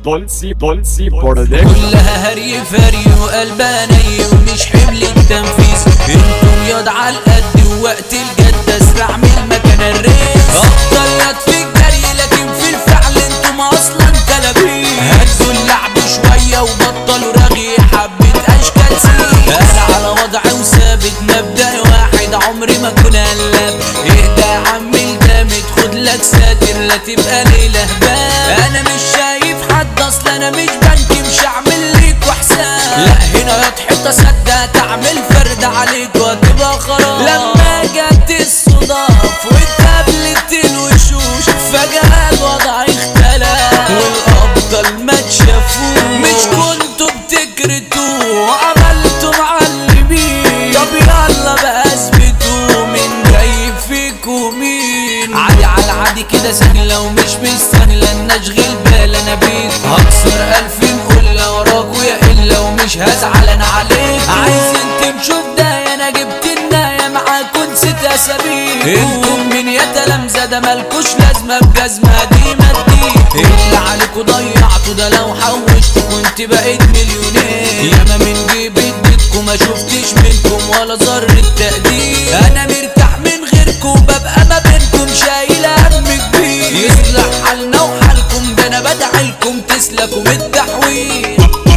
دولسي دولسي برودكشن كلها هري فري وقلبها ني ومش حمل التنفيذ انتم ياض على القد ووقت الجد اسرع من المكان الريس افضل ياض في الجري لكن في الفعل انتم اصلا تلابيس هدوا اللعب شويه وبطلوا رغي حبه اشكال سيس انا على وضعي وثابت مبدأ واحد عمري ما اكون قلب اهدى يا عم الجامد خد لك ساتر لا تبقى ليله هبال انا مش شايف حد اصل انا مش بنكي مش هعمل ليك حساب لا هنا يضحك تصدق تعمل فرد عليك وهتبقى خراب لما جت الصداف واتقابلت الوشوش فجأة الوضع اختلف والأبطال ما تشافوش مش كنتوا بتكرتوا وعملتوا معلمين طب يلا بقى اثبتوا مين جاي فيكوا مين عادي على العادي كده سهلة ومش مستاهلة ان اشغل بال انا بيك هكسر الف قلة وراكوا يا الا ومش هزعل انا عليك عايزين تمشوا بداية انا جبت الناية معاكوا نسيت اسابيع انتم من يا تلامذة ده مالكوش لازمة بجزمة دي مدي اللي عليكوا ضيعتوا ده لو حوشت كنت بقيت مليونير ياما من جيب اديتكم ما شفتش منكم ولا ذرة تقدير انا مرتاح من غيركم ببقى ما بينكم شايل هم كبير يصلح حالنا وحالكم ده انا بدعي لكم تسلكوا من التحويل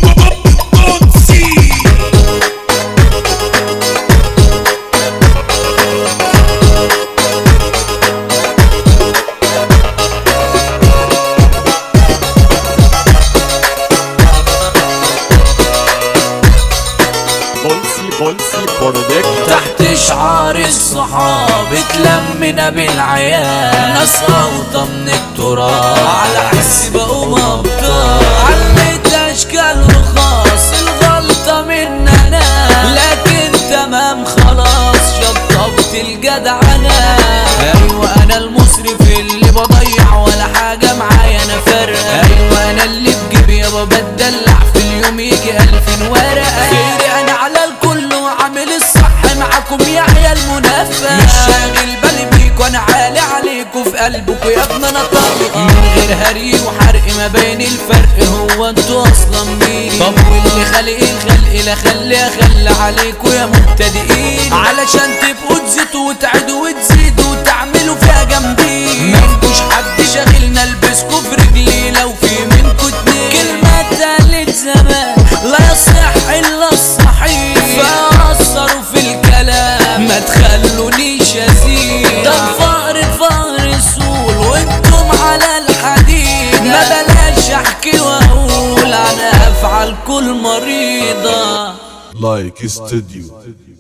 دولسي دولسي برودكشن تحت شعار الصحاب اتلمنا بالعيال ناس اوطى من التراب على حس بقوا ابطال علمت اشكال رخاص الغلطة مننا لكن تمام خلاص شطبت الجدعنة ايوه انا المسرف اللي بضيع ولا حاجة معايا انا فارقة ايوه انا اللي بجيبي يابا بتدلع في اليوم يجي الفين ورقة خيري انا على الكل وعامل الصح معاكم يا عيال منافة مش شاغل بالي بيكوا انا عالي عليكوا في قلبكوا يا ابن انا طاقة من غير هري وحرق ما بين الفرق هو انتوا اصلا مين طب واللي خلق الخلق لا خلي اخلي عليكوا يا مبتدئين علشان تبقوا تزيدوا وتعدوا وتزيدوا وتعملوا فيها جامدين مفيش حد شاغلنا البسكوا في رجلي لو في منكوا اتنين كلمة تالت زمان لا يصح الا الصحيح فأثروا في الكلام ما تخلونيش ازيد ده الفقر فقر السول وانتم على الحديد ما بلاش احكي واقول انا افعل كل مريضة لايك استوديو